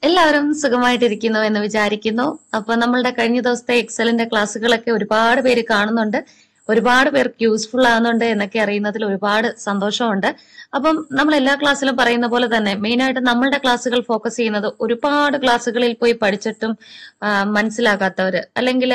എല്ലാവരും സുഖമായിട്ടിരിക്കുന്നു എന്ന് വിചാരിക്കുന്നു അപ്പൊ നമ്മളുടെ കഴിഞ്ഞ ദിവസത്തെ എക്സലിന്റെ ക്ലാസ്സുകളൊക്കെ ഒരുപാട് പേര് കാണുന്നുണ്ട് ഒരുപാട് പേർക്ക് യൂസ്ഫുൾ ആകുന്നുണ്ട് എന്നൊക്കെ അറിയുന്നതിൽ ഒരുപാട് സന്തോഷമുണ്ട് അപ്പം നമ്മൾ എല്ലാ ക്ലാസ്സിലും പറയുന്ന പോലെ തന്നെ മെയിൻ ആയിട്ട് നമ്മളുടെ ക്ലാസ്സുകൾ ഫോക്കസ് ചെയ്യുന്നത് ഒരുപാട് ക്ലാസ്സുകളിൽ പോയി പഠിച്ചിട്ടും ആ, മനസ്സിലാകാത്തവര് അല്ലെങ്കിൽ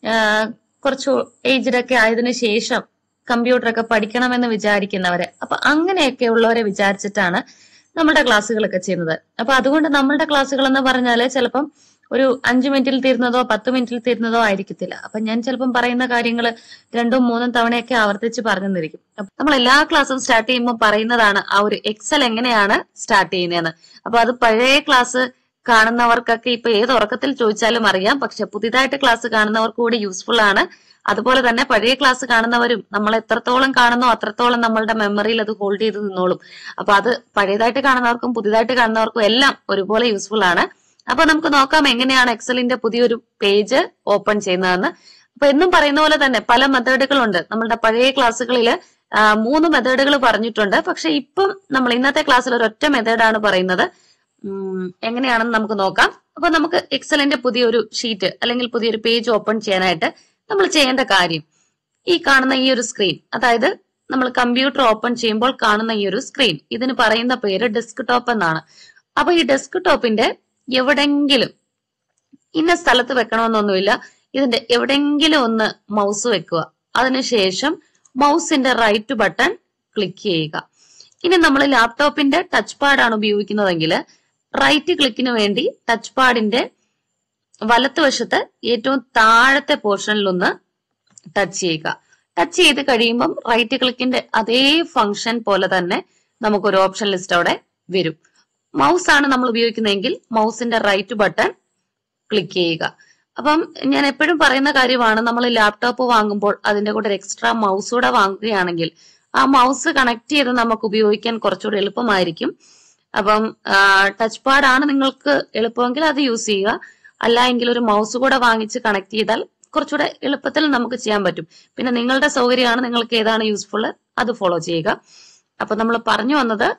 കുറച്ച് ഏജ്ഡ് ഒക്കെ ആയതിനു ശേഷം കമ്പ്യൂട്ടർ ഒക്കെ പഠിക്കണമെന്ന് വിചാരിക്കുന്നവര് അപ്പൊ അങ്ങനെയൊക്കെ ഉള്ളവരെ വിചാരിച്ചിട്ടാണ് നമ്മുടെ ക്ലാസ്സുകളൊക്കെ ചെയ്യുന്നത് അപ്പൊ അതുകൊണ്ട് നമ്മളുടെ ക്ലാസ്സുകൾ എന്ന് പറഞ്ഞാല് ചിലപ്പം ഒരു അഞ്ചു മിനിറ്റിൽ തീരുന്നതോ പത്ത് മിനിറ്റിൽ തീരുന്നതോ ആയിരിക്കത്തില്ല അപ്പൊ ഞാൻ ചിലപ്പം പറയുന്ന കാര്യങ്ങൾ രണ്ടും മൂന്നും തവണയൊക്കെ ആവർത്തിച്ച് പറഞ്ഞു തന്നിരിക്കും അപ്പൊ നമ്മൾ എല്ലാ ക്ലാസ്സും സ്റ്റാർട്ട് ചെയ്യുമ്പോൾ പറയുന്നതാണ് ആ ഒരു എക്സൽ എങ്ങനെയാണ് സ്റ്റാർട്ട് ചെയ്യുന്നതെന്ന് അപ്പൊ അത് പഴയ ക്ലാസ് കാണുന്നവർക്കൊക്കെ ഇപ്പൊ ഏത് ഉറക്കത്തിൽ ചോദിച്ചാലും അറിയാം പക്ഷെ പുതിയതായിട്ട് ക്ലാസ് കാണുന്നവർക്ക് കൂടി യൂസ്ഫുൾ ആണ് അതുപോലെ തന്നെ പഴയ ക്ലാസ് കാണുന്നവരും നമ്മൾ എത്രത്തോളം കാണുന്നോ അത്രത്തോളം നമ്മളുടെ മെമ്മറിയിൽ അത് ഹോൾഡ് ചെയ്ത് നിന്നോളും അപ്പൊ അത് പഴയതായിട്ട് കാണുന്നവർക്കും പുതിയതായിട്ട് കാണുന്നവർക്കും എല്ലാം ഒരുപോലെ യൂസ്ഫുൾ ആണ് അപ്പൊ നമുക്ക് നോക്കാം എങ്ങനെയാണ് എക്സലിന്റെ പുതിയൊരു പേജ് ഓപ്പൺ ചെയ്യുന്നതെന്ന് അപ്പൊ എന്നും പറയുന്ന പോലെ തന്നെ പല മെത്തേഡുകളുണ്ട് നമ്മളുടെ പഴയ ക്ലാസ്സുകളിൽ മൂന്ന് മെത്തേഡുകൾ പറഞ്ഞിട്ടുണ്ട് പക്ഷെ ഇപ്പം നമ്മൾ ഇന്നത്തെ ക്ലാസ്സിൽ ഒരൊറ്റ മെത്തേഡാണ് പറയുന്നത് ഉം, എങ്ങനെയാണെന്ന് നമുക്ക് നോക്കാം അപ്പൊ നമുക്ക് എക്സലിന്റെ പുതിയൊരു ഷീറ്റ് അല്ലെങ്കിൽ പുതിയൊരു പേജ് ഓപ്പൺ ചെയ്യാനായിട്ട് നമ്മൾ ചെയ്യേണ്ട കാര്യം ഈ കാണുന്ന ഈ ഒരു സ്ക്രീൻ അതായത് നമ്മൾ കമ്പ്യൂട്ടർ ഓപ്പൺ ചെയ്യുമ്പോൾ കാണുന്ന ഈ ഒരു സ്ക്രീൻ ഇതിന് പറയുന്ന പേര് ഡെസ്ക് ടോപ്പ് എന്നാണ് അപ്പൊ ഈ ഡെസ്ക് ടോപ്പിന്റെ എവിടെങ്കിലും ഇന്ന സ്ഥലത്ത് വെക്കണമെന്നൊന്നുമില്ല ഇതിന്റെ എവിടെങ്കിലും ഒന്ന് മൗസ് വെക്കുക അതിനുശേഷം മൗസിന്റെ റൈറ്റ് ബട്ടൺ ക്ലിക്ക് ചെയ്യുക ഇനി നമ്മൾ ലാപ്ടോപ്പിന്റെ ടച്ച് പാഡാണ് ഉപയോഗിക്കുന്നതെങ്കിൽ റൈറ്റ് ക്ലിക്കിന് വേണ്ടി ടച്ച് പാഡിന്റെ വലത്തുവശത്ത് ഏറ്റവും താഴത്തെ പോർഷനിൽ ഒന്ന് ടച്ച് ചെയ്യുക ടച്ച് ചെയ്ത് കഴിയുമ്പം റൈറ്റ് ക്ലിക്കിന്റെ അതേ ഫംഗ്ഷൻ പോലെ തന്നെ നമുക്കൊരു ഓപ്ഷൻ ലിസ്റ്റ് അവിടെ വരും മൗസ് ആണ് നമ്മൾ ഉപയോഗിക്കുന്നതെങ്കിൽ മൗസിന്റെ റൈറ്റ് ബട്ടൺ ക്ലിക്ക് ചെയ്യുക അപ്പം ഞാൻ എപ്പോഴും പറയുന്ന കാര്യമാണ് നമ്മൾ ലാപ്ടോപ്പ് വാങ്ങുമ്പോൾ അതിന്റെ കൂടെ ഒരു എക്സ്ട്രാ മൗസ് കൂടെ വാങ്ങുകയാണെങ്കിൽ ആ മൗസ് കണക്ട് ചെയ്ത് നമുക്ക് ഉപയോഗിക്കാൻ കുറച്ചുകൂടി എളുപ്പമായിരിക്കും അപ്പം ടച്ച് പാഡ് ആണ് നിങ്ങൾക്ക് എളുപ്പമെങ്കിൽ അത് യൂസ് ചെയ്യുക അല്ല എങ്കിൽ ഒരു മൗസ് കൂടെ വാങ്ങിച്ച് കണക്ട് ചെയ്താൽ കുറച്ചുകൂടെ എളുപ്പത്തിൽ നമുക്ക് ചെയ്യാൻ പറ്റും പിന്നെ നിങ്ങളുടെ സൗകര്യമാണ് നിങ്ങൾക്ക് ഏതാണ് യൂസ്ഫുൾ അത് ഫോളോ ചെയ്യുക അപ്പൊ നമ്മൾ പറഞ്ഞു വന്നത്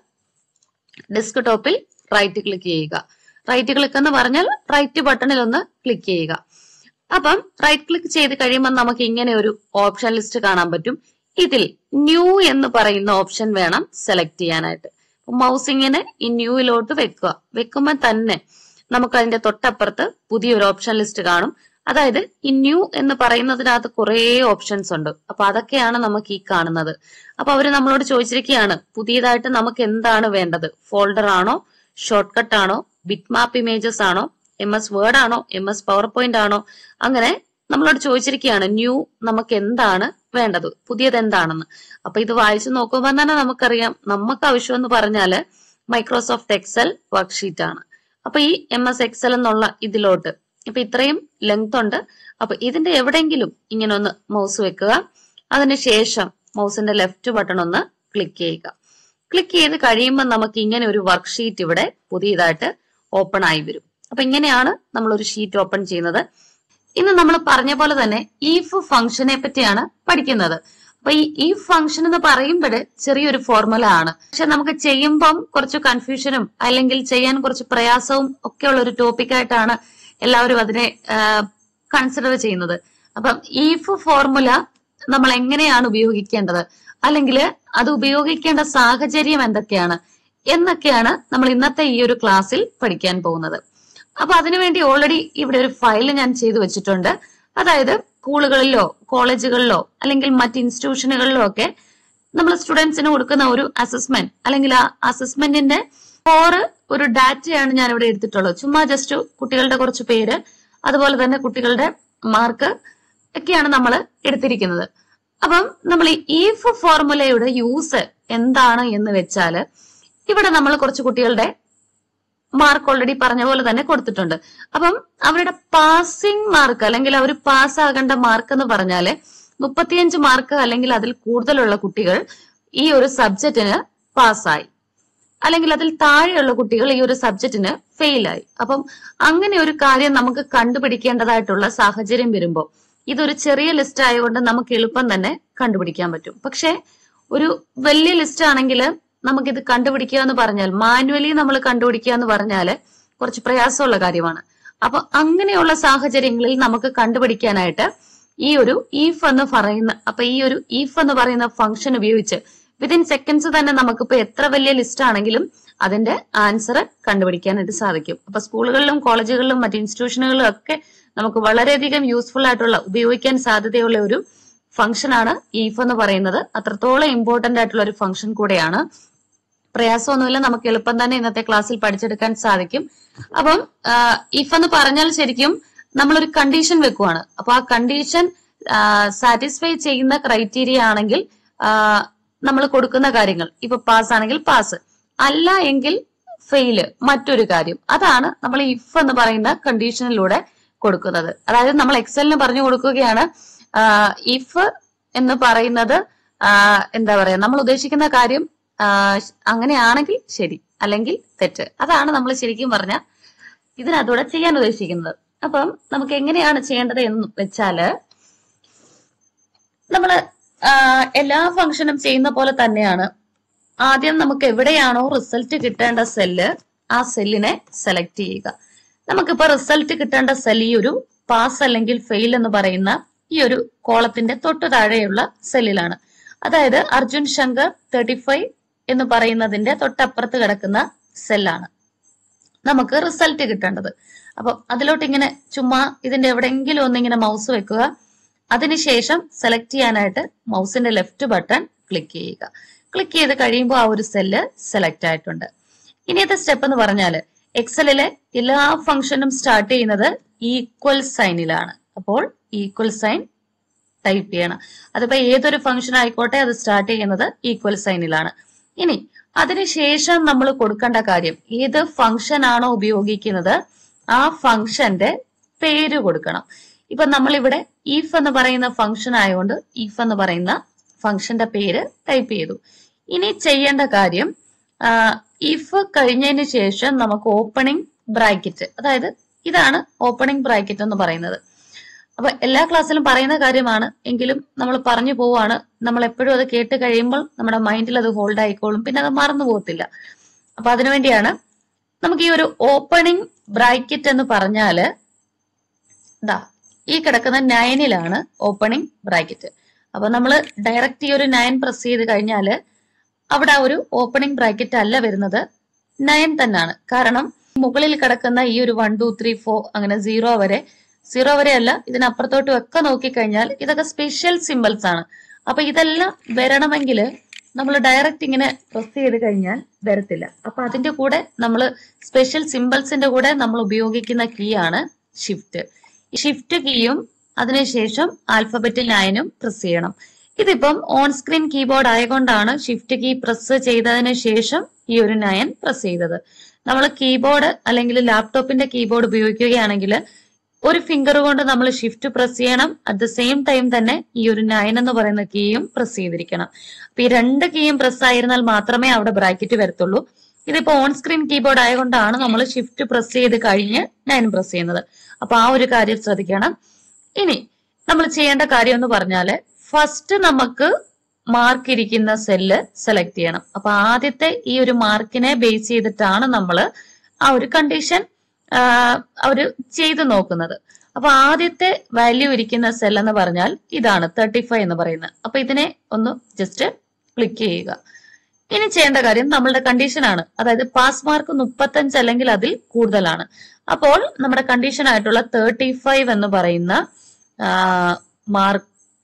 ഡെസ്ക് ടോപ്പിൽ റൈറ്റ് ക്ലിക്ക് ചെയ്യുക റൈറ്റ് ക്ലിക്ക് എന്ന് പറഞ്ഞാൽ റൈറ്റ് ബട്ടണിൽ ഒന്ന് ക്ലിക്ക് ചെയ്യുക അപ്പം റൈറ്റ് ക്ലിക്ക് ചെയ്ത് കഴിയുമ്പോൾ നമുക്ക് ഇങ്ങനെ ഒരു ഓപ്ഷൻ ലിസ്റ്റ് കാണാൻ പറ്റും ഇതിൽ ന്യൂ എന്ന് പറയുന്ന ഓപ്ഷൻ വേണം സെലക്ട് ചെയ്യാനായിട്ട് മൗസ് ഇങ്ങനെ ഈ ന്യൂയിലോട്ട് വെക്കുക വെക്കുമ്പോൾ തന്നെ നമുക്ക് അതിന്റെ തൊട്ടപ്പുറത്ത് പുതിയൊരു ഓപ്ഷൻ ലിസ്റ്റ് കാണും അതായത് ഈ ന്യൂ എന്ന് പറയുന്നതിനകത്ത് കുറേ ഓപ്ഷൻസ് ഉണ്ട് അപ്പൊ അതൊക്കെയാണ് നമുക്ക് ഈ കാണുന്നത് അപ്പൊ അവര് നമ്മളോട് ചോദിച്ചിരിക്കുകയാണ് പുതിയതായിട്ട് നമുക്ക് എന്താണ് വേണ്ടത് ഫോൾഡർ ആണോ ഷോർട്ട് കട്ട് ആണോ ബിറ്റ് മാപ്പ് ഇമേജസ് ആണോ എം എസ് വേർഡ് ആണോ എം എസ് പവർ പോയിന്റ് ആണോ അങ്ങനെ നമ്മളോട് ചോദിച്ചിരിക്കുകയാണ് ന്യൂ നമുക്ക് എന്താണ് വേണ്ടത് പുതിയത് എന്താണെന്ന് അപ്പൊ ഇത് വായിച്ചു നോക്കുമ്പോൾ തന്നെ നമുക്കറിയാം നമുക്ക് ആവശ്യം എന്ന് പറഞ്ഞാല് മൈക്രോസോഫ്റ്റ് എക്സൽ വർക്ക്ഷീറ്റ് ആണ് അപ്പൊ ഈ എം എസ് എക്സൽ എന്നുള്ള ഇതിലോട്ട് ഇപ്പൊ ഇത്രയും ലെങ്ത് ഉണ്ട് അപ്പൊ ഇതിന്റെ എവിടെയെങ്കിലും ഇങ്ങനെ ഒന്ന് മൗസ് വെക്കുക അതിനുശേഷം മൗസിന്റെ ലെഫ്റ്റ് ബട്ടൺ ഒന്ന് ക്ലിക്ക് ചെയ്യുക ക്ലിക്ക് ചെയ്ത് കഴിയുമ്പോൾ നമുക്ക് ഇങ്ങനെ ഒരു വർക്ക്ഷീറ്റ് ഇവിടെ പുതിയതായിട്ട് ഓപ്പൺ ആയി വരും അപ്പൊ ഇങ്ങനെയാണ് നമ്മൾ ഒരു ഷീറ്റ് ഓപ്പൺ ചെയ്യുന്നത് ഇന്ന് നമ്മൾ പറഞ്ഞ പോലെ തന്നെ ഈഫ് ഫംഗ്ഷനെ പറ്റിയാണ് പഠിക്കുന്നത് അപ്പൊ ഈ ഈ ഫംഗ്ഷൻ എന്ന് പറയുമ്പോൾ ചെറിയൊരു ഫോർമുല ആണ് പക്ഷെ നമുക്ക് ചെയ്യുമ്പം കുറച്ച് കൺഫ്യൂഷനും അല്ലെങ്കിൽ ചെയ്യാൻ കുറച്ച് പ്രയാസവും ഒക്കെ ഉള്ള ഒരു ടോപ്പിക് ആയിട്ടാണ് എല്ലാവരും അതിനെ കൺസിഡർ ചെയ്യുന്നത് അപ്പം ഈഫ് ഫോർമുല നമ്മൾ എങ്ങനെയാണ് ഉപയോഗിക്കേണ്ടത് അല്ലെങ്കിൽ അത് ഉപയോഗിക്കേണ്ട സാഹചര്യം എന്തൊക്കെയാണ് എന്നൊക്കെയാണ് നമ്മൾ ഇന്നത്തെ ഈ ഒരു ക്ലാസ്സിൽ പഠിക്കാൻ പോകുന്നത് അപ്പൊ അതിനുവേണ്ടി ഓൾറെഡി ഇവിടെ ഒരു ഫയൽ ഞാൻ ചെയ്തു വെച്ചിട്ടുണ്ട് അതായത് സ്കൂളുകളിലോ കോളേജുകളിലോ അല്ലെങ്കിൽ മറ്റ് ഇൻസ്റ്റിറ്റ്യൂഷനുകളിലോ ഒക്കെ നമ്മൾ സ്റ്റുഡൻസിന് കൊടുക്കുന്ന ഒരു അസസ്മെന്റ് അല്ലെങ്കിൽ ആ അസസ്മെന്റിന്റെ സ്കോർ ഒരു ഡാറ്റയാണ് ഞാൻ ഇവിടെ എടുത്തിട്ടുള്ളത് ചുമ്മാ ജസ്റ്റ് കുട്ടികളുടെ കുറച്ച് പേര് അതുപോലെ തന്നെ കുട്ടികളുടെ മാർക്ക് ഒക്കെയാണ് നമ്മൾ എടുത്തിരിക്കുന്നത് അപ്പം നമ്മൾ ഈ ഈഫ് ഫോർമുലയുടെ യൂസ് എന്താണ് എന്ന് വെച്ചാല് ഇവിടെ നമ്മൾ കുറച്ച് കുട്ടികളുടെ മാർക്ക് ഓൾറെഡി പറഞ്ഞ പോലെ തന്നെ കൊടുത്തിട്ടുണ്ട് അപ്പം അവരുടെ പാസിംഗ് മാർക്ക് അല്ലെങ്കിൽ അവർ പാസ് ആകേണ്ട മാർക്ക് എന്ന് പറഞ്ഞാല് മുപ്പത്തിയഞ്ച് മാർക്ക് അല്ലെങ്കിൽ അതിൽ കൂടുതലുള്ള കുട്ടികൾ ഈ ഒരു സബ്ജക്റ്റിന് പാസ്സായി അല്ലെങ്കിൽ അതിൽ താഴെയുള്ള കുട്ടികൾ ഈ ഒരു സബ്ജക്റ്റിന് ഫെയിലായി അപ്പം അങ്ങനെ ഒരു കാര്യം നമുക്ക് കണ്ടുപിടിക്കേണ്ടതായിട്ടുള്ള സാഹചര്യം വരുമ്പോൾ ഇതൊരു ചെറിയ ലിസ്റ്റ് ആയതുകൊണ്ട് നമുക്ക് എളുപ്പം തന്നെ കണ്ടുപിടിക്കാൻ പറ്റും പക്ഷെ ഒരു വലിയ ലിസ്റ്റ് ആണെങ്കിൽ നമുക്കിത് കണ്ടുപിടിക്കുക എന്ന് പറഞ്ഞാൽ മാനുവലി നമ്മൾ കണ്ടുപിടിക്കുക എന്ന് പറഞ്ഞാൽ കുറച്ച് പ്രയാസമുള്ള കാര്യമാണ് അപ്പൊ അങ്ങനെയുള്ള സാഹചര്യങ്ങളിൽ നമുക്ക് കണ്ടുപിടിക്കാനായിട്ട് ഈ ഒരു ഈഫ് എന്ന് പറയുന്ന അപ്പൊ ഈ ഒരു ഈഫ് എന്ന് പറയുന്ന ഫംഗ്ഷൻ ഉപയോഗിച്ച് വിതിൻ സെക്കൻഡ്സ് തന്നെ നമുക്കിപ്പോ എത്ര വലിയ ലിസ്റ്റ് ആണെങ്കിലും അതിന്റെ ആൻസർ കണ്ടുപിടിക്കാനായിട്ട് സാധിക്കും അപ്പൊ സ്കൂളുകളിലും കോളേജുകളിലും മറ്റ് ഇൻസ്റ്റിറ്റ്യൂഷനുകളിലും ഒക്കെ നമുക്ക് വളരെയധികം യൂസ്ഫുൾ ആയിട്ടുള്ള ഉപയോഗിക്കാൻ സാധ്യതയുള്ള ഒരു ഫംഗ്ഷൻ ആണ് ഈഫ് എന്ന് പറയുന്നത് അത്രത്തോളം ഇമ്പോർട്ടന്റ് ആയിട്ടുള്ള ഒരു ഫംഗ്ഷൻ കൂടെയാണ് പ്രയാസമൊന്നുമില്ല നമുക്ക് എളുപ്പം തന്നെ ഇന്നത്തെ ക്ലാസ്സിൽ പഠിച്ചെടുക്കാൻ സാധിക്കും അപ്പം ഇഫ് എന്ന് പറഞ്ഞാൽ ശരിക്കും നമ്മളൊരു കണ്ടീഷൻ വെക്കുവാണ് അപ്പൊ ആ കണ്ടീഷൻ സാറ്റിസ്ഫൈ ചെയ്യുന്ന ക്രൈറ്റീരിയ ആണെങ്കിൽ നമ്മൾ കൊടുക്കുന്ന കാര്യങ്ങൾ ഇപ്പൊ പാസ് ആണെങ്കിൽ പാസ് അല്ല എങ്കിൽ ഫെയില് മറ്റൊരു കാര്യം അതാണ് നമ്മൾ ഇഫ് എന്ന് പറയുന്ന കണ്ടീഷനിലൂടെ കൊടുക്കുന്നത് അതായത് നമ്മൾ എക്സലിന് പറഞ്ഞു കൊടുക്കുകയാണ് ഇഫ് എന്ന് പറയുന്നത് ആ, എന്താ പറയാ നമ്മൾ ഉദ്ദേശിക്കുന്ന കാര്യം ആ, അങ്ങനെയാണെങ്കിൽ ശരി അല്ലെങ്കിൽ തെറ്റ് അതാണ് നമ്മൾ ശരിക്കും പറഞ്ഞ ഇതിനകത്തൂടെ ചെയ്യാൻ ഉദ്ദേശിക്കുന്നത് അപ്പം നമുക്ക് എങ്ങനെയാണ് ചെയ്യേണ്ടത് എന്ന് വെച്ചാല് നമ്മള് ആ, എല്ലാ ഫംഗ്ഷനും ചെയ്യുന്ന പോലെ തന്നെയാണ് ആദ്യം നമുക്ക് എവിടെയാണോ റിസൾട്ട് കിട്ടേണ്ട സെല്ല് ആ സെല്ലിനെ സെലക്ട് ചെയ്യുക നമുക്കിപ്പോ റിസൾട്ട് കിട്ടേണ്ട സെൽ ഈ ഒരു പാസ് അല്ലെങ്കിൽ ഫെയിൽ എന്ന് പറയുന്ന ഈ ഒരു കോളത്തിന്റെ തൊട്ടു താഴെയുള്ള സെല്ലിലാണ് അതായത് അർജുൻ ശങ്കർ തേർട്ടി ഫൈവ് എന്ന് പറയുന്നതിന്റെ തൊട്ടപ്പുറത്ത് കിടക്കുന്ന സെല്ലാണ് നമുക്ക് റിസൾട്ട് കിട്ടേണ്ടത് അപ്പൊ അതിലോട്ട് ഇങ്ങനെ ചുമ്മാ ഇതിന്റെ എവിടെയെങ്കിലും ഒന്നിങ്ങനെ മൗസ് വെക്കുക അതിനുശേഷം സെലക്ട് ചെയ്യാനായിട്ട് മൗസിന്റെ ലെഫ്റ്റ് ബട്ടൺ ക്ലിക്ക് ചെയ്യുക ക്ലിക്ക് ചെയ്ത് കഴിയുമ്പോൾ ആ ഒരു സെല്ല് സെലക്ട് ആയിട്ടുണ്ട് ഇനിയത്തെ സ്റ്റെപ്പ് എന്ന് പറഞ്ഞാല് എക്സലിലെ എല്ലാ ഫംഗ്ഷനും സ്റ്റാർട്ട് ചെയ്യുന്നത് ഈക്വൽ സൈനിലാണ് അപ്പോൾ ഈക്വൽ സൈൻ ടൈപ്പ് ചെയ്യണം അതിപ്പോ ഏതൊരു ഫംഗ്ഷൻ ആയിക്കോട്ടെ അത് സ്റ്റാർട്ട് ചെയ്യുന്നത് ഈക്വൽ സൈനിലാണ് ഇനി അതിനുശേഷം നമ്മൾ കൊടുക്കേണ്ട കാര്യം ഏത് ഫംഗ്ഷൻ ആണോ ഉപയോഗിക്കുന്നത് ആ ഫംഗ്ഷന്റെ പേര് കൊടുക്കണം ഇപ്പൊ നമ്മൾ ഇവിടെ ഈഫ് എന്ന് പറയുന്ന ഫംഗ്ഷൻ ആയതുകൊണ്ട് ഈഫ് എന്ന് പറയുന്ന ഫംഗ്ഷന്റെ പേര് ടൈപ്പ് ചെയ്തു ഇനി ചെയ്യേണ്ട കാര്യം ഇഫ് കഴിഞ്ഞതിന് ശേഷം നമുക്ക് ഓപ്പണിംഗ് ബ്രാക്കറ്റ് അതായത് ഇതാണ് ഓപ്പണിംഗ് ബ്രാക്കറ്റ് എന്ന് പറയുന്നത് അപ്പൊ എല്ലാ ക്ലാസ്സിലും പറയുന്ന കാര്യമാണ് എങ്കിലും നമ്മൾ പറഞ്ഞു പോവാണ് നമ്മൾ എപ്പോഴും അത് കേട്ട് കഴിയുമ്പോൾ നമ്മുടെ മൈൻഡിൽ അത് ഹോൾഡ് ആയിക്കോളും പിന്നെ അത് മറന്നു പോകത്തില്ല അപ്പൊ അതിനുവേണ്ടിയാണ് നമുക്ക് ഈ ഒരു ഓപ്പണിംഗ് ബ്രാക്കറ്റ് എന്ന് പറഞ്ഞാല് ദാ ഈ കിടക്കുന്ന നയനിലാണ് ഓപ്പണിംഗ് ബ്രാക്കറ്റ് അപ്പൊ നമ്മൾ ഡയറക്റ്റ് ഈ ഒരു നയൻ പ്രസ് ചെയ്ത് കഴിഞ്ഞാല് അവിടെ ആ ഒരു ഓപ്പണിംഗ് ബ്രാക്കറ്റ് അല്ല വരുന്നത് നയൻ തന്നെയാണ് കാരണം മുകളിൽ കിടക്കുന്ന ഈ ഒരു വൺ ടു ത്രീ ഫോർ അങ്ങനെ സീറോ വരെ സീറോ വരെ അല്ല ഇതിനപ്പുറത്തോട്ടും ഒക്കെ നോക്കിക്കഴിഞ്ഞാൽ ഇതൊക്കെ സ്പെഷ്യൽ സിമ്പിൾസ് ആണ് അപ്പൊ ഇതെല്ലാം വരണമെങ്കിൽ നമ്മൾ ഡയറക്റ്റ് ഇങ്ങനെ പ്രസ് ചെയ്ത് കഴിഞ്ഞാൽ വരത്തില്ല അപ്പൊ അതിന്റെ കൂടെ നമ്മൾ സ്പെഷ്യൽ സിമ്പിൾസിന്റെ കൂടെ നമ്മൾ ഉപയോഗിക്കുന്ന കീ ആണ് ഷിഫ്റ്റ് ഷിഫ്റ്റ് കീയും അതിനുശേഷം ആൽഫബറ്റ് നയനും പ്രസ് ചെയ്യണം ഇതിപ്പം ഓൺ സ്ക്രീൻ കീബോർഡ് ആയതുകൊണ്ടാണ് ഷിഫ്റ്റ് കീ പ്രസ് ചെയ്തതിന് ശേഷം ഈ ഒരു നയൻ പ്രസ് ചെയ്തത് നമ്മൾ കീബോർഡ് അല്ലെങ്കിൽ ലാപ്ടോപ്പിന്റെ കീബോർഡ് ഉപയോഗിക്കുകയാണെങ്കിൽ ഒരു ഫിംഗർ കൊണ്ട് നമ്മൾ ഷിഫ്റ്റ് പ്രസ് ചെയ്യണം അറ്റ് ദ സെയിം ടൈം തന്നെ ഈ ഒരു നയൻ എന്ന് പറയുന്ന കീയും പ്രസ് ചെയ്തിരിക്കണം അപ്പൊ ഈ രണ്ട് കീയും പ്രസ് ആയിരുന്നാൽ മാത്രമേ അവിടെ ബ്രാക്കറ്റ് വരത്തുള്ളൂ ഇതിപ്പോ ഓൺ സ്ക്രീൻ കീബോർഡ് ആയതുകൊണ്ടാണ് നമ്മൾ ഷിഫ്റ്റ് പ്രസ് ചെയ്ത് കഴിഞ്ഞ് നയൻ പ്രസ് ചെയ്യുന്നത് അപ്പൊ ആ ഒരു കാര്യം ശ്രദ്ധിക്കണം ഇനി നമ്മൾ ചെയ്യേണ്ട കാര്യം എന്ന് പറഞ്ഞാല് ഫസ്റ്റ് നമുക്ക് മാർക്ക് ഇരിക്കുന്ന സെല്ല് സെലക്ട് ചെയ്യണം അപ്പൊ ആദ്യത്തെ ഈ ഒരു മാർക്കിനെ ബേസ് ചെയ്തിട്ടാണ് നമ്മൾ ആ ഒരു കണ്ടീഷൻ അവര് ചെയ്തു നോക്കുന്നത് അപ്പൊ ആദ്യത്തെ വാല്യൂ ഇരിക്കുന്ന സെൽ എന്ന് പറഞ്ഞാൽ ഇതാണ് തേർട്ടി ഫൈവ് എന്ന് പറയുന്നത് അപ്പൊ ഇതിനെ ഒന്ന് ജസ്റ്റ് ക്ലിക്ക് ചെയ്യുക ഇനി ചെയ്യേണ്ട കാര്യം നമ്മളുടെ കണ്ടീഷൻ ആണ് അതായത് പാസ് മാർക്ക് മുപ്പത്തഞ്ച് അല്ലെങ്കിൽ അതിൽ കൂടുതലാണ് അപ്പോൾ നമ്മുടെ കണ്ടീഷൻ ആയിട്ടുള്ള തേർട്ടി ഫൈവ് എന്ന് പറയുന്ന മാർക്ക്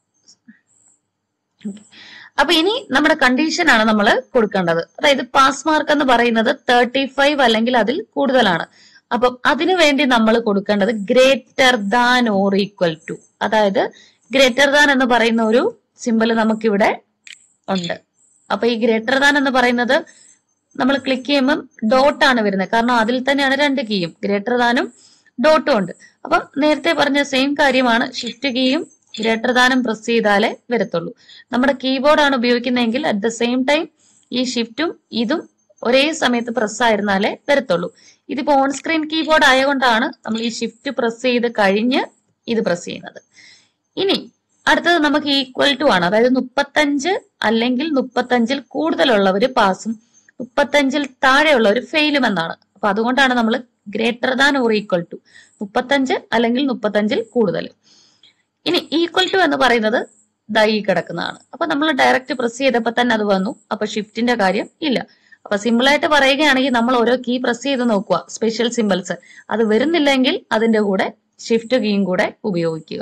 അപ്പൊ ഇനി നമ്മുടെ കണ്ടീഷൻ ആണ് നമ്മൾ കൊടുക്കേണ്ടത് അതായത് പാസ് മാർക്ക് എന്ന് പറയുന്നത് തേർട്ടി ഫൈവ് അല്ലെങ്കിൽ അതിൽ കൂടുതലാണ് അപ്പം അതിനു വേണ്ടി നമ്മൾ കൊടുക്കേണ്ടത് greater than or equal to അതായത് ഗ്രേറ്റർ ദാൻ എന്ന് പറയുന്ന ഒരു സിമ്പിൾ നമുക്കിവിടെ ഉണ്ട് അപ്പൊ ഈ ഗ്രേറ്റർ ദാൻ എന്ന് പറയുന്നത് നമ്മൾ ക്ലിക്ക് ചെയ്യുമ്പോൾ ഡോട്ട് ആണ് വരുന്നത് കാരണം അതിൽ തന്നെയാണ് രണ്ട് കീയും ഗ്രേറ്റർ ദാനും ഡോട്ടും ഉണ്ട് അപ്പം നേരത്തെ പറഞ്ഞ സെയിം കാര്യമാണ് ഷിഫ്റ്റ് കീയും ഗ്രേറ്റർ ദാനും പ്രസ് ചെയ്താലേ വരത്തുള്ളൂ നമ്മുടെ കീബോർഡ് ആണ് ഉപയോഗിക്കുന്നതെങ്കിൽ അറ്റ് ദ സെയിം ടൈം ഈ ഷിഫ്റ്റും ഇതും ഒരേ സമയത്ത് പ്രസ് ആയിരുന്നാലേ വരത്തുള്ളൂ ഇതിപ്പോ ഓൺ സ്ക്രീൻ കീബോർഡ് ആയതുകൊണ്ടാണ് നമ്മൾ ഈ ഷിഫ്റ്റ് പ്രസ് ചെയ്ത് കഴിഞ്ഞ് ഇത് പ്രസ് ചെയ്യുന്നത് ഇനി അടുത്തത് നമുക്ക് ഈക്വൽ ടു ആണ് അതായത് മുപ്പത്തഞ്ച് അല്ലെങ്കിൽ മുപ്പത്തഞ്ചിൽ കൂടുതലുള്ളവര് പാസും മുപ്പത്തഞ്ചിൽ താഴെയുള്ള ഒരു ഫെയിലും എന്നാണ് അപ്പൊ അതുകൊണ്ടാണ് നമ്മൾ greater than or equal to മുപ്പത്തഞ്ച് അല്ലെങ്കിൽ മുപ്പത്തഞ്ചിൽ കൂടുതൽ ഇനി ഈക്വൽ ടു എന്ന് പറയുന്നത് ദാ ഈ കിടക്കുന്നതാണ് അപ്പൊ നമ്മൾ ഡയറക്റ്റ് പ്രസ് ചെയ്തപ്പോ തന്നെ അത് വന്നു അപ്പൊ ഷിഫ്റ്റിന്റെ കാര്യം ഇല്ല അപ്പൊ സിമ്പിൾ ആയിട്ട് പറയുകയാണെങ്കിൽ നമ്മൾ ഓരോ കീ പ്രസ് ചെയ്ത് നോക്കുക സ്പെഷ്യൽ സിമ്പിൾസ് അത് വരുന്നില്ലെങ്കിൽ അതിന്റെ കൂടെ ഷിഫ്റ്റ് കീയും കൂടെ ഉപയോഗിക്കുക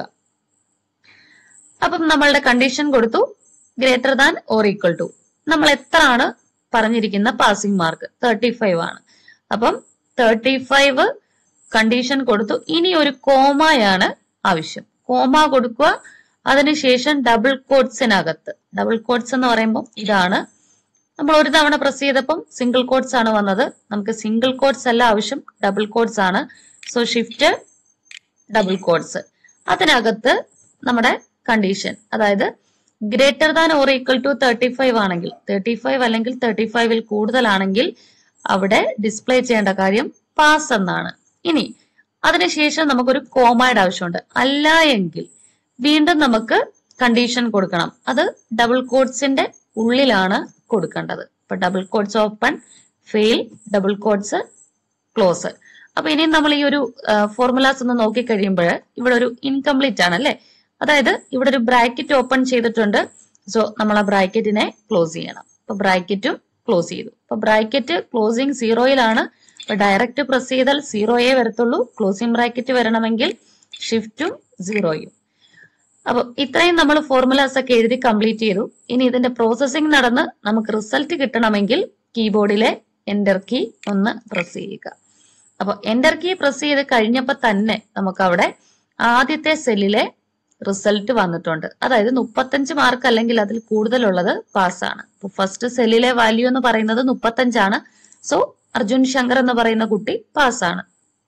അപ്പം നമ്മളുടെ കണ്ടീഷൻ കൊടുത്തു greater than or equal to നമ്മൾ എത്ര ആണ് പറഞ്ഞിരിക്കുന്ന പാസിംഗ് മാർക്ക് തേർട്ടി ഫൈവ് ആണ് അപ്പം തേർട്ടി ഫൈവ് കണ്ടീഷൻ കൊടുത്തു ഇനി ഒരു കോമയാണ് ആവശ്യം കോമ കൊടുക്കുക അതിനുശേഷം ഡബിൾ കോട്ട്സിനകത്ത് ഡബിൾ കോട്ട്സ് എന്ന് പറയുമ്പോൾ ഇതാണ് നമ്മൾ ഒരു തവണ പ്രസ് ചെയ്തപ്പം സിംഗിൾ കോട്ട്സ് ആണ് വന്നത് നമുക്ക് സിംഗിൾ കോട്ട്സ് അല്ല ആവശ്യം ഡബിൾ കോട്ട്സ് ആണ് സോ ഷിഫ്റ്റ് ഡബിൾ കോട്ട്സ് അതിനകത്ത് നമ്മുടെ കണ്ടീഷൻ അതായത് greater than or equal to thirty five ആണെങ്കിൽ തേർട്ടി ഫൈവ് അല്ലെങ്കിൽ തേർട്ടി ഫൈവിൽ കൂടുതലാണെങ്കിൽ അവിടെ ഡിസ്പ്ലേ ചെയ്യേണ്ട കാര്യം പാസ് എന്നാണ് ഇനി അതിനുശേഷം നമുക്കൊരു കോമയുടെ ആവശ്യമുണ്ട് അല്ല എങ്കിൽ വീണ്ടും നമുക്ക് കണ്ടീഷൻ കൊടുക്കണം അത് ഡബിൾ കോട്ട്സിന്റെ ഉള്ളിലാണ് കൊടുക്കേണ്ടത് ഇപ്പൊ double quotes open fail double quotes close അപ്പൊ ഇനി നമ്മൾ ഈ ഒരു ഫോർമുലാസ് ഒന്ന് നോക്കി കഴിയുമ്പോൾ ഇവിടെ ഒരു ഇൻകംപ്ലീറ്റ് ആണ് അല്ലെ അതായത് ഇവിടെ ഒരു ബ്രാക്കറ്റ് ഓപ്പൺ ചെയ്തിട്ടുണ്ട് സോ നമ്മൾ ആ ബ്രാക്കറ്റിനെ ക്ലോസ് ചെയ്യണം അപ്പൊ ബ്രാക്കറ്റും ക്ലോസ് ചെയ്തു അപ്പൊ ബ്രാക്കറ്റ് ക്ലോസിങ് സീറോയിലാണ് അപ്പൊ ഡയറക്റ്റ് പ്രസ് ചെയ്താൽ സീറോയേ വരത്തുള്ളൂ ക്ലോസിംഗ് ബ്രാക്കറ്റ് വരണമെങ്കിൽ ഷിഫ്റ്റും സീറോയും അപ്പൊ ഇത്രയും നമ്മൾ ഫോർമുലാസ് ഒക്കെ എഴുതി കംപ്ലീറ്റ് ചെയ്തു ഇനി ഇതിന്റെ പ്രോസസ്സിംഗ് നടന്ന് നമുക്ക് റിസൾട്ട് കിട്ടണമെങ്കിൽ കീബോർഡിലെ എന്റർ കീ ഒന്ന് പ്രസ് ചെയ്യുക അപ്പൊ എന്റർ കീ പ്രസ് ചെയ്ത് കഴിഞ്ഞപ്പോ തന്നെ നമുക്ക് അവിടെ ആദ്യത്തെ സെല്ലിലെ റിസൾട്ട് വന്നിട്ടുണ്ട് അതായത് മുപ്പത്തഞ്ച് മാർക്ക് അല്ലെങ്കിൽ അതിൽ കൂടുതലുള്ളത് പാസ്സാണ് അപ്പൊ ഫസ്റ്റ് സെല്ലിലെ വാല്യൂ എന്ന് പറയുന്നത് മുപ്പത്തഞ്ചാണ് സോ അർജുൻ ശങ്കർ എന്ന് പറയുന്ന കുട്ടി പാസ്സാണ്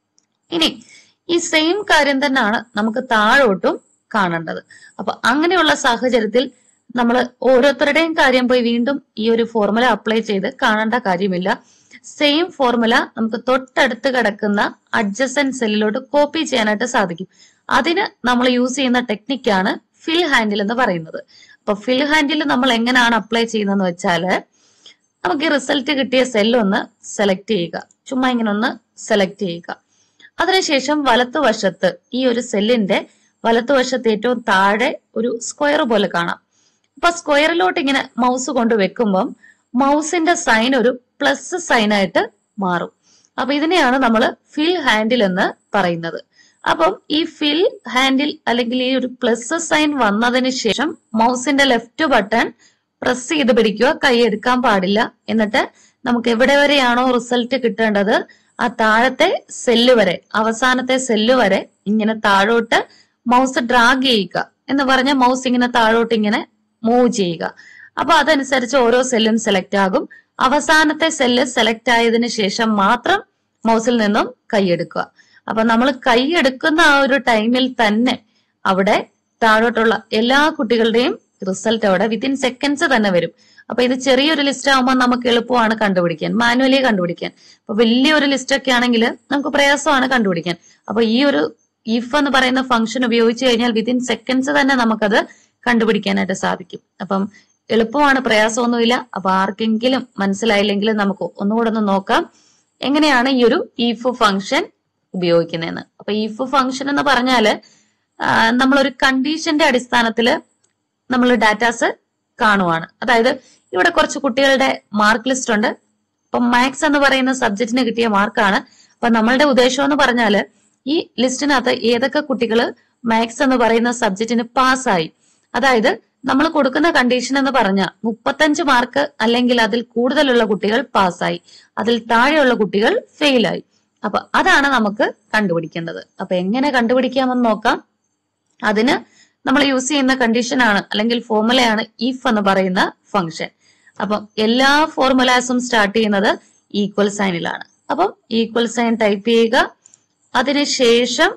ഇനി ഈ സെയിം കാര്യം തന്നെയാണ് നമുക്ക് താഴോട്ടും കാണേണ്ടത് അപ്പൊ അങ്ങനെയുള്ള സാഹചര്യത്തിൽ നമ്മൾ ഓരോരുത്തരുടെയും കാര്യം പോയി വീണ്ടും ഈ ഒരു ഫോർമുല അപ്ലൈ ചെയ്ത് കാണേണ്ട കാര്യമില്ല സെയിം ഫോർമുല നമുക്ക് തൊട്ടടുത്ത് കിടക്കുന്ന അഡ്ജസൻ സെല്ലിലോട്ട് കോപ്പി ചെയ്യാനായിട്ട് സാധിക്കും അതിന് നമ്മൾ യൂസ് ചെയ്യുന്ന ടെക്നിക്കാണ് ഫിൽ ഹാൻഡിൽ എന്ന് പറയുന്നത് അപ്പൊ ഫിൽ ഹാൻഡിൽ നമ്മൾ എങ്ങനെയാണ് അപ്ലൈ ചെയ്യുന്നതെന്ന് വെച്ചാല് നമുക്ക് ഈ റിസൾട്ട് കിട്ടിയ സെല്ല് ഒന്ന് സെലക്ട് ചെയ്യുക ചുമ്മാ ഇങ്ങനെ ഒന്ന് സെലക്ട് ചെയ്യുക അതിനുശേഷം വലത്തുവശത്ത് ഈ ഒരു സെല്ലിന്റെ വലത്തുവശത്ത് ഏറ്റവും താഴെ ഒരു സ്ക്വയർ പോലെ കാണാം അപ്പൊ സ്ക്വയറിലോട്ട് ഇങ്ങനെ മൗസ് കൊണ്ട് വെക്കുമ്പം മൗസിന്റെ സൈൻ ഒരു പ്ലസ് സൈൻ ആയിട്ട് മാറും അപ്പൊ ഇതിനെയാണ് നമ്മൾ ഫിൽ ഹാൻഡിൽ എന്ന് പറയുന്നത് അപ്പം ഈ ഫിൽ ഹാൻഡിൽ അല്ലെങ്കിൽ ഈ ഒരു പ്ലസ് സൈൻ വന്നതിന് ശേഷം മൗസിന്റെ ലെഫ്റ്റ് ബട്ടൺ പ്രസ് ചെയ്ത് പിടിക്കുക കൈ എടുക്കാൻ പാടില്ല എന്നിട്ട് നമുക്ക് എവിടെ വരെയാണോ റിസൾട്ട് കിട്ടേണ്ടത് ആ താഴത്തെ സെല്ല് വരെ അവസാനത്തെ സെല്ല് വരെ ഇങ്ങനെ താഴോട്ട് മൗസ് ഡ്രാഗ് ചെയ്യുക എന്ന് പറഞ്ഞ മൗസ് ഇങ്ങനെ താഴോട്ട് ഇങ്ങനെ മൂവ് ചെയ്യുക അപ്പൊ അതനുസരിച്ച് ഓരോ സെല്ലും സെലക്ട് ആകും അവസാനത്തെ സെല്ല് സെലക്ട് ആയതിനു ശേഷം മാത്രം മൗസിൽ നിന്നും കൈയെടുക്കുക അപ്പൊ നമ്മൾ കൈയെടുക്കുന്ന ആ ഒരു ടൈമിൽ തന്നെ അവിടെ താഴോട്ടുള്ള എല്ലാ കുട്ടികളുടെയും റിസൾട്ട് അവിടെ വിത്തിൻ സെക്കൻഡ്സ് തന്നെ വരും അപ്പൊ ഇത് ചെറിയൊരു ലിസ്റ്റ് ആകുമ്പോൾ നമുക്ക് എളുപ്പമാണ് കണ്ടുപിടിക്കാൻ മാനുവലി കണ്ടുപിടിക്കാൻ അപ്പൊ വലിയൊരു ലിസ്റ്റ് ഒക്കെ ആണെങ്കിൽ നമുക്ക് പ്രയാസമാണ് കണ്ടുപിടിക്കാൻ അപ്പൊ ഈ ഒരു ഇഫ് എന്ന് പറയുന്ന ഫംഗ്ഷൻ ഉപയോഗിച്ച് കഴിഞ്ഞാൽ വിത്തിൻ സെക്കൻഡ്സ് തന്നെ നമുക്കത് കണ്ടുപിടിക്കാനായിട്ട് സാധിക്കും അപ്പം എളുപ്പമാണ് പ്രയാസമൊന്നുമില്ല അപ്പൊ ആർക്കെങ്കിലും മനസ്സിലായില്ലെങ്കിൽ നമുക്ക് ഒന്നുകൂടെ ഒന്ന് നോക്കാം എങ്ങനെയാണ് ഈ ഒരു ഇഫ് ഫംഗ്ഷൻ ഉപയോഗിക്കുന്നതെന്ന് അപ്പൊ ഇഫ് ഫംഗ്ഷൻ എന്ന് പറഞ്ഞാല് നമ്മളൊരു കണ്ടീഷന്റെ അടിസ്ഥാനത്തിൽ നമ്മൾ ഡാറ്റാസ് കാണുവാണ് അതായത് ഇവിടെ കുറച്ച് കുട്ടികളുടെ മാർക്ക് ലിസ്റ്റ് ഉണ്ട് അപ്പൊ മാത്സ് എന്ന് പറയുന്ന സബ്ജക്റ്റിന് കിട്ടിയ മാർക്കാണ് അപ്പൊ നമ്മളുടെ ഉദ്ദേശം എന്ന് പറഞ്ഞാല് ഈ ലിസ്റ്റിനകത്ത് ഏതൊക്കെ കുട്ടികൾ മാത്സ് എന്ന് പറയുന്ന സബ്ജക്റ്റിന് പാസ്സായി അതായത് നമ്മൾ കൊടുക്കുന്ന കണ്ടീഷൻ എന്ന് പറഞ്ഞ മുപ്പത്തഞ്ച് മാർക്ക് അല്ലെങ്കിൽ അതിൽ കൂടുതലുള്ള കുട്ടികൾ പാസ്സായി അതിൽ താഴെയുള്ള കുട്ടികൾ ഫെയിലായി അപ്പൊ അതാണ് നമുക്ക് കണ്ടുപിടിക്കേണ്ടത് അപ്പൊ എങ്ങനെ കണ്ടുപിടിക്കാമെന്ന് നോക്കാം അതിന് നമ്മൾ യൂസ് ചെയ്യുന്ന കണ്ടീഷനാണ് അല്ലെങ്കിൽ ഫോർമുലയാണ് ഇഫ് എന്ന് പറയുന്ന ഫംഗ്ഷൻ അപ്പം എല്ലാ ഫോർമുലാസും സ്റ്റാർട്ട് ചെയ്യുന്നത് ഈക്വൽ സൈനിലാണ് അപ്പം ഈക്വൽ സൈൻ ടൈപ്പ് ചെയ്യുക അതിനുശേഷം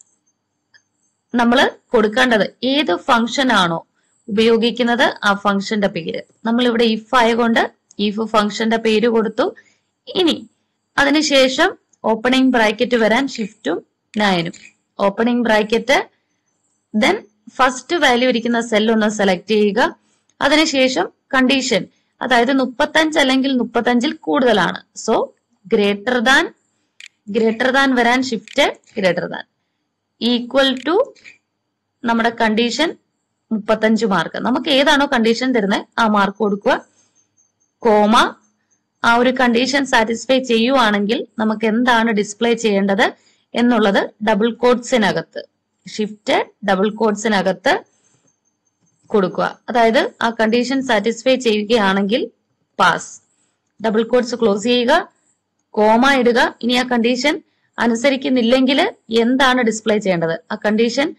നമ്മൾ കൊടുക്കേണ്ടത് ഏത് ഫംഗ്ഷൻ ആണോ ഉപയോഗിക്കുന്നത് ആ ഫംഗ്ഷന്റെ പേര് നമ്മൾ ഇവിടെ ഇഫ് ആയതുകൊണ്ട് ഇഫ് ഫംഗ്ഷന്റെ പേര് കൊടുത്തു ഇനി അതിനുശേഷം ഓപ്പണിംഗ് ബ്രാക്കറ്റ് വരാൻ ഷിഫ്റ്റും നയനും opening bracket then first value ഇരിക്കുന്ന സെൽ ഒന്ന് സെലക്ട് ചെയ്യുക അതിനുശേഷം കണ്ടീഷൻ അതായത് മുപ്പത്തഞ്ച് അല്ലെങ്കിൽ മുപ്പത്തഞ്ചിൽ കൂടുതലാണ് so greater than greater than വരാൻ shift greater than equal to നമ്മുടെ കണ്ടീഷൻ മുപ്പത്തഞ്ച് മാർക്ക് നമുക്ക് ഏതാണോ കണ്ടീഷൻ തരുന്നത് ആ മാർക്ക് കൊടുക്കുക കോമ ആ ഒരു കണ്ടീഷൻ സാറ്റിസ്ഫൈ ചെയ്യുവാണെങ്കിൽ നമുക്ക് എന്താണ് ഡിസ്പ്ലേ ചെയ്യേണ്ടത് എന്നുള്ളത് ഡബിൾ കോഡ്സിനകത്ത് ഷിഫ്റ്റ് ഡബിൾ കോഡ്സിനകത്ത് കൊടുക്കുക അതായത് ആ കണ്ടീഷൻ സാറ്റിസ്ഫൈ ചെയ്യുകയാണെങ്കിൽ പാസ് ഡബിൾ കോഡ്സ് ക്ലോസ് ചെയ്യുക കോമ ഇടുക ഇനി ആ കണ്ടീഷൻ അനുസരിക്കുന്നില്ലെങ്കിൽ എന്താണ് ഡിസ്പ്ലേ ചെയ്യേണ്ടത് ആ കണ്ടീഷൻ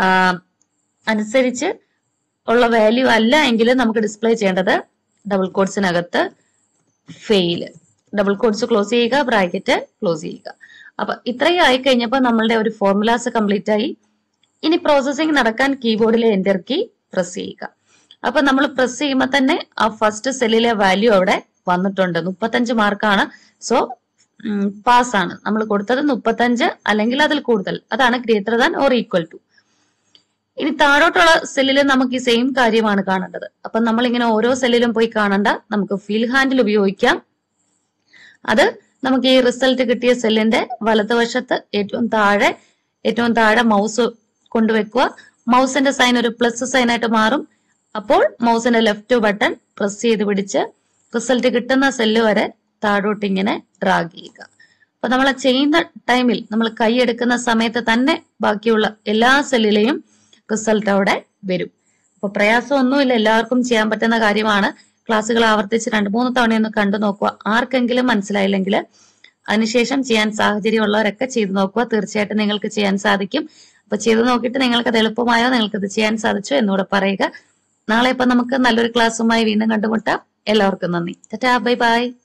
അനുസരിച്ച് ഉള്ള വാല്യൂ അല്ല എങ്കിൽ നമുക്ക് ഡിസ്പ്ലേ ചെയ്യേണ്ടത് ഡബിൾ കോഡ്സിനകത്ത് ഫെയിൽ ഡബിൾ കോഡ്സ് ക്ലോസ് ചെയ്യുക ബ്രാക്കറ്റ് ക്ലോസ് ചെയ്യുക അപ്പൊ ഇത്രയും ആയി കഴിഞ്ഞപ്പോൾ നമ്മളുടെ ഒരു ഫോർമുലാസ് കംപ്ലീറ്റ് ആയി ഇനി പ്രോസസ്സിംഗ് നടക്കാൻ കീബോർഡിലെ എന്റർ കീ പ്രസ് ചെയ്യുക അപ്പൊ നമ്മൾ പ്രസ് ചെയ്യുമ്പോൾ തന്നെ ആ ഫസ്റ്റ് സെല്ലിലെ വാല്യൂ അവിടെ വന്നിട്ടുണ്ട് മുപ്പത്തഞ്ച് മാർക്കാണ് സോ പാസ് ആണ് നമ്മൾ കൊടുത്തത് മുപ്പത്തഞ്ച് അല്ലെങ്കിൽ അതിൽ കൂടുതൽ അതാണ് greater than or equal to ഇനി താഴോട്ടുള്ള സെല്ലിൽ നമുക്ക് ഈ സെയിം കാര്യമാണ് കാണേണ്ടത് അപ്പൊ നമ്മൾ ഇങ്ങനെ ഓരോ സെല്ലിലും പോയി കാണണ്ട നമുക്ക് ഫീൽ ഹാൻഡിൽ ഉപയോഗിക്കാം അത് നമുക്ക് ഈ റിസൾട്ട് കിട്ടിയ സെല്ലിന്റെ വലതുവശത്ത് ഏറ്റവും താഴെ ഏറ്റവും താഴെ മൗസ് കൊണ്ടുവെക്കുക മൗസിന്റെ സൈൻ ഒരു പ്ലസ് സൈൻ ആയിട്ട് മാറും അപ്പോൾ മൗസിന്റെ ലെഫ്റ്റ് ബട്ടൺ പ്രസ് ചെയ്ത് പിടിച്ച് റിസൾട്ട് കിട്ടുന്ന സെല്ല് വരെ താഴോട്ട് ഇങ്ങനെ ഡ്രാഗ് ചെയ്യുക അപ്പൊ നമ്മൾ ചെയ്യുന്ന ടൈമിൽ നമ്മൾ കൈ എടുക്കുന്ന സമയത്ത് തന്നെ ബാക്കിയുള്ള എല്ലാ സെല്ലിലെയും റിസൾട്ട് അവിടെ വരും അപ്പൊ പ്രയാസമൊന്നുമില്ല എല്ലാവർക്കും ചെയ്യാൻ പറ്റുന്ന കാര്യമാണ് ക്ലാസ്സുകൾ ആവർത്തിച്ച് രണ്ട് മൂന്ന് തവണയൊന്ന് കണ്ടു നോക്കുക ആർക്കെങ്കിലും മനസ്സിലായില്ലെങ്കിൽ അതിനുശേഷം ചെയ്യാൻ സാഹചര്യമുള്ളവരൊക്കെ ചെയ്തു നോക്കുക തീർച്ചയായിട്ടും നിങ്ങൾക്ക് ചെയ്യാൻ സാധിക്കും അപ്പൊ ചെയ്തു നോക്കിയിട്ട് നിങ്ങൾക്ക് അത് എളുപ്പമായോ നിങ്ങൾക്ക് ഇത് ചെയ്യാൻ സാധിച്ചോ എന്നൂടെ പറയുക നാളെ ഇപ്പൊ നമുക്ക് നല്ലൊരു ക്ലാസ്സുമായി വീണ്ടും കണ്ടുമുട്ടാം എല്ലാവർക്കും നന്ദി ടാറ്റാ ബൈ ബൈ